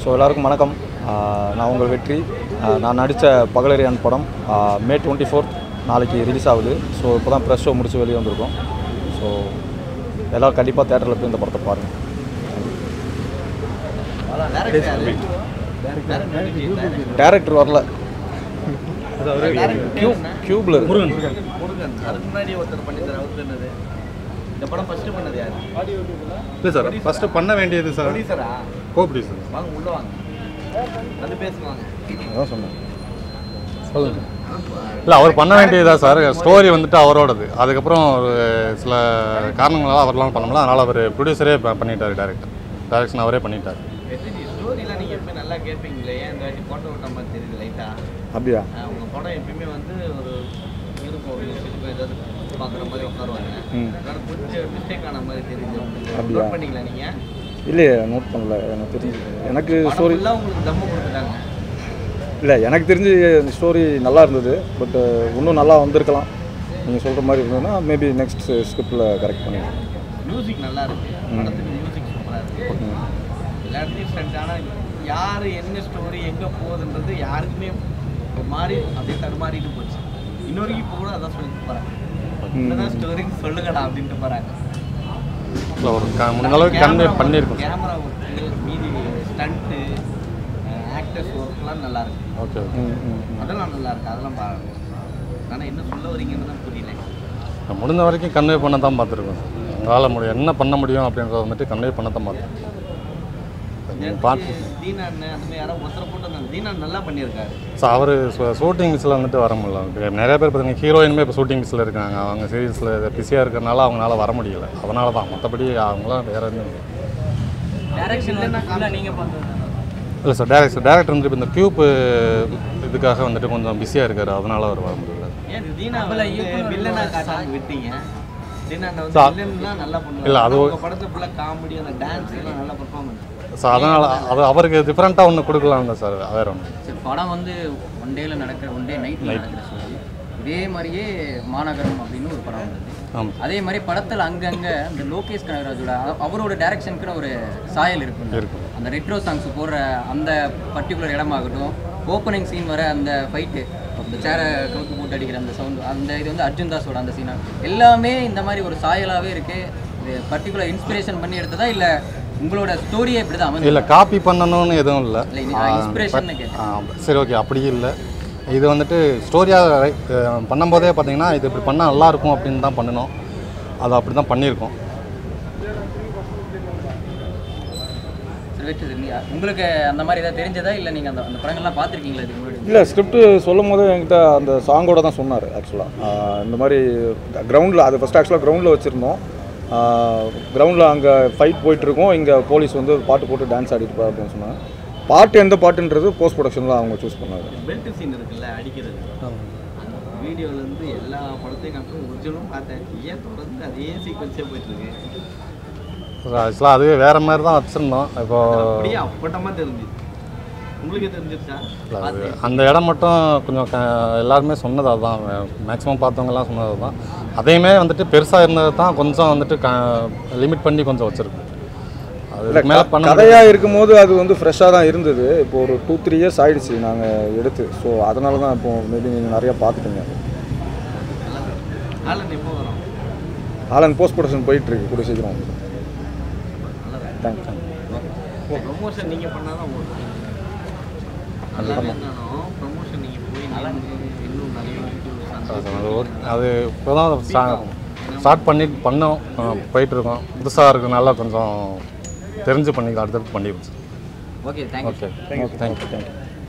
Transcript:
So எல்லாருக்கும் வணக்கம் ஆஹ் நான் உங்கள் வெற்றி ஆஹ் நான் நடித்த பகலரியான் படம் ஆஹ் மே டுவெண்ட்டி ஃபோர்த் நாளைக்கு ரிலீஸ் ஆகுது ஸோ இப்போ தான் ப்ரெஸ் ஷோ முடிச்சு வெளியே வந்திருக்கோம் ஸோ எல்லோரும் கண்டிப்பாக தேட்டரில் போய் இந்த படத்தை பாருங்கள் டேரக்டர் வரல கியூ கியூபில் முருகன் அதுக்கு முன்னாடி ஒருத்தர் பண்ணியிருந்தார் அவருக்கு என்னது இந்த படம் ஃபர்ஸ்ட் பண்ணது யார் இல்லை சார் ஃபஸ்ட்டு பண்ண வேண்டியது சார் ப்ரொடியூசரா கோ ப்ரொடியூசர் வாங்க உள்ள வாங்க அது பேசுவாங்க அதான் சொன்னேன் சொல்லுங்கள் இல்லை அவர் பண்ண வேண்டியதா சார் ஸ்டோரி வந்துட்டு அவரோடது அதுக்கப்புறம் ஒரு சில காரணங்களால் அவர்லாம் பண்ண முடியல அதனால் அவர் ப்ரொடியூசரே பண்ணிட்டார் டேரக்டர் டைரக்ஷன் அவரே பண்ணிட்டார் எத்தனை ஸ்டோரிலாம் நீங்கள் எப்பவுமே நல்லா கேட்பீங்களே ஏன் இந்த வாட்டி போட்டோ விட்ட மாதிரி தெரியுது லைட்டாக அப்படியா உங்கள் படம் எப்பயுமே வந்து ஒரு இருக்கும் ஒரு சிரிப்பு ஏதாவது பார்க்குற மாதிரி உட்காருவாங்க ம். அதனால கொஞ்சம் மிஸ்டேக் ஆன மாதிரி தெரியுது உங்களுக்கு அப்படியா? நோட் பண்ணீங்களா நீங்கள் இல்லையே நோட் பண்ணல எனக்கு தெரிஞ்சு எனக்கு படம் ஸ்டோரி ஃபுல்லாக உங்களுக்கு தம்மு கொடுத்துட்டாங்க இல்லை எனக்கு தெரிஞ்சு இந்த ஸ்டோரி நல்லா இருந்தது பட் இன்னும் நல்லா வந்திருக்கலாம் நீங்கள் சொல்கிற மாதிரி இருந்ததுன்னா மேபி நெக்ஸ்ட் ஸ்கிரிப்டில் கரெக்ட் பண்ணிடுவேன் மியூசிக் நல்லா இருக்கு படத்துக்கு மியூசிக் சூப்பராக இருக்கு எல்லா இடத்துலையும் ஸ்டண்ட் ஆனால் யார் என்ன ஸ்டோரி எங்கே போகுதுன்றது யாருக்குமே ஒரு மாதிரி அப்படியே தடுமாறிட்டு போச்சு இன்ன வரைக்கும் இப்போ கூட அதான் சொல்லிட்டு போகிறாங்க என்னதான் ஸ்டோரின்னு சொல்லுங்கடா அப்படின்ட்டு போகிறாங்க இல்லை ஒரு க- முடிஞ்ச அளவுக்கு கன்வே பண்ணியிருக்கோம் கேமரா ஒர்க்கு மீதி ஸ்டண்ட்டு ஆக்டர்ஸ் ஒர்க்லாம் நல்லா இருக்கு ஓகே ம் ம் ம். அதெல்லாம் நல்லா இருக்கு அதெல்லாம் பாருங்க ஆனால் என்ன சொல்ல வரீங்கன்னு தான் புரியல முடிஞ்ச வரைக்கும் கன்வே பண்ண தான் பார்த்துருக்கோம் உங்களால் முடியும் என்ன பண்ண முடியும் அப்படின்றத வந்துட்டு கன்வே பண்ண தான் பார்த்துருக்கோம் நீங்கள் பார்த்து தீனா அண்ணன் அந்த மாதிரி யாராவது ஒருத்தரை போட்டு வந்தாங்க தீனா நல்லா பண்ணியிருக்காரு ஸோ அவர் ஷூட்டிங் மிஸ்ஸில் வந்துட்டு வர முடியல இப்ப நிறைய பேர் பார்த்தீங்கன்னா ஹீரோயினுமே இப்போ ஷூட்டிங் மிஸ்ஸில் இருக்காங்க அவங்க சீரியஸில் பிஸியாக இருக்கிறனால அவங்களால வர முடியல அதனால தான் மற்றபடி அவங்களாம் வேறு எதுவும் இல்லை. டேரக்ஷன் இல்லைன்னா நீங்கள் பண்ணுறது இல்லை சார் டேரக்டர் டேரக்டர் வந்துட்டு இப்போ இந்த கியூப் இதுக்காக வந்துட்டு கொஞ்சம் பிஸியாக இருக்காரு அதனால அவர் வர முடியல ஏன் தீனா வில்லனா காட்டாம விட்டீங்க தீனா அண்ணன் சா- வந்து வில்லன்லாம் நல்லா பண்ணுவாங்க இல்ல, அது உங்க படத்தை ஃபுல்லாக காமெடி அந்த டான்ஸ் எல்லாம் நல்லா பெர்ஃபார்மன்ஸ் ஸோ அதனால் அது அவருக்கு டிஃப்ரெண்ட்டாக ஒன்று கொடுக்கலாம் தான் சார் வேற ஒன்று சரி படம் வந்து ஒன் டேல நடக்கிற ஒன் டே நைட்டில் நடக்கிற ஸ்டோரி இதே மாதிரியே மாநகரம் அப்படின்னு ஒரு படம் வந்தது ஆமாம் அதே மாதிரி படத்தில் அங்கங்கே அந்த லோகேஷ் கனகராஜோட அ- அவரோட டைரக்ஷனுக்குன்னு ஒரு சாயல் இருக்கும் இருக்கும். அந்த ரெட்ரோ சாங்ஸ் போடுற அந்த பர்டிகுலர் இடமாகட்டும் ஓப்பனிங் சீன் வர அந்த ஃபைட்டு அந்த சேரை கவுத்து போட்டு அடிக்கிற அந்த சவுண்ட் அந்த இது வந்து அர்ஜுன் தாஸோட அந்த சீனா எல்லாமே இந்த மாதிரி ஒரு சாயலாகவே இருக்கு இது பர்டிகுலர் இன்ஸ்பிரேஷன் பண்ணி எடுத்ததா இல்லை உங்களோட ஸ்டோரியே இப்படி தான் அமைஞ்சு இல்லை காப்பி பண்ணணும்னு எதுவும் இல்லை இல்லை, இது நான் inspiration-னு கேட்டேன். சரி ஓகே அப்படி இல்லை இது வந்துட்டு ஸ்டோரியாக பண்ணும்போதே பார்த்தீங்கன்னா இது இப்படி பண்ணால் நல்லாயிருக்கும் அப்படின்னு தான் பண்ணினோம் அது அப்படி தான் பண்ணியிருக்கோம் சரி வெற்றி சார், நீ- உங்களுக்கு அந்த மாதிரி ஏதாவது தெரிஞ்சதா இல்லை நீங்கள் அந்த அந்த படங்கள்லாம் பார்த்துருக்கீங்களா இதுக்கு முன்னாடி இல்லை ஸ்கிரிப்ட் சொல்லும் போது என்கிட்ட அந்த சாங்கோட தான் சொன்னார் ஆக்சுவலாக இந்த மாதிரி கிரவுண்டில் அது ஃபஸ்ட் ஆக்சுவலாக கிரவுண்டில் வச்சுருந்தோம் கிரவுண்டில் அங்கே ஃபைட் போயிட்டுருக்கோம் இங்கே போலீஸ் வந்து பாட்டு போட்டு டான்ஸ் ஆடிட்டு போய் அப்படின்னு சொன்னாங்க பாட்டு எந்த பாட்டுன்றது போஸ்ட் ப்ரொடக்ஷனில் அவங்க சூஸ் பண்ணாங்க பெல்ட் சீன் இருக்குல்ல அடிக்கிறது அந்த வீடியோல இருந்து எல்லா படத்தையும் நான் போய் ஒரிஜினலும் பார்த்தேன் ஏன் தொடர்ந்து அதே சீக்வன்ஸே போயிட்டு இருக்கு ஆக்சுவலாக அதுவே வேறு மாதிரி தான் வச்சுருந்தோம் இப்போ அப்படியே அப்பட்டமா தெரிஞ்சுது உங்களுக்கு தெரிஞ்சிருச்சா இல்ல, அது அந்த இடம் மட்டும் கொஞ்சம் க எல்லாருமே சொன்னது அதுதான் மேக்ஸிமம் பார்த்தவங்கலாம் சொன்னது தான் அதையுமே வந்துட்டு பெருசாக இருந்தது தான் கொஞ்சம் வந்துட்டு க லிமிட் பண்ணி கொஞ்சம் வச்சுருக்கு இல்லை அது மேலே பண்ண கதையாக இருக்கும்போது அது வந்து ஃப்ரெஷ்ஷாக தான் இருந்தது இப்போ ஒரு டூ த்ரீ இயர்ஸ் ஆயிடுச்சு நாங்கள் எடுத்து ஸோ அதனால தான் இப்போ மேபி நீங்கள் நிறையா பார்த்துட்டீங்க ஆலன் எப்போ வரும் ஆலன் போஸ்ட் ப்ரொடக்ஷன் போயிட்டுருக்கு கூட சீக்கிரம் தேங்க்யூ ப்ரொமோஷன் நீங்கள் பண்ணால் தான் ஓடும் நல்லா இருந்தாலும் ப்ரொமோஷன் நீங்கள் போய் நின்று இன்னும் நிறைய யூடியூப் அது ஒரு- அது இப்போ தான் ஸ்டார்ட் பண்ணி பண்ணோம் போயிட்டுருக்கோம் புதுசாக இருக்கனால கொஞ்சம் தெரிஞ்சு பண்ணிக்கலாம் அடுத்தடுத்து பண்ணிடுச்சு okay thank you okay thank you thank you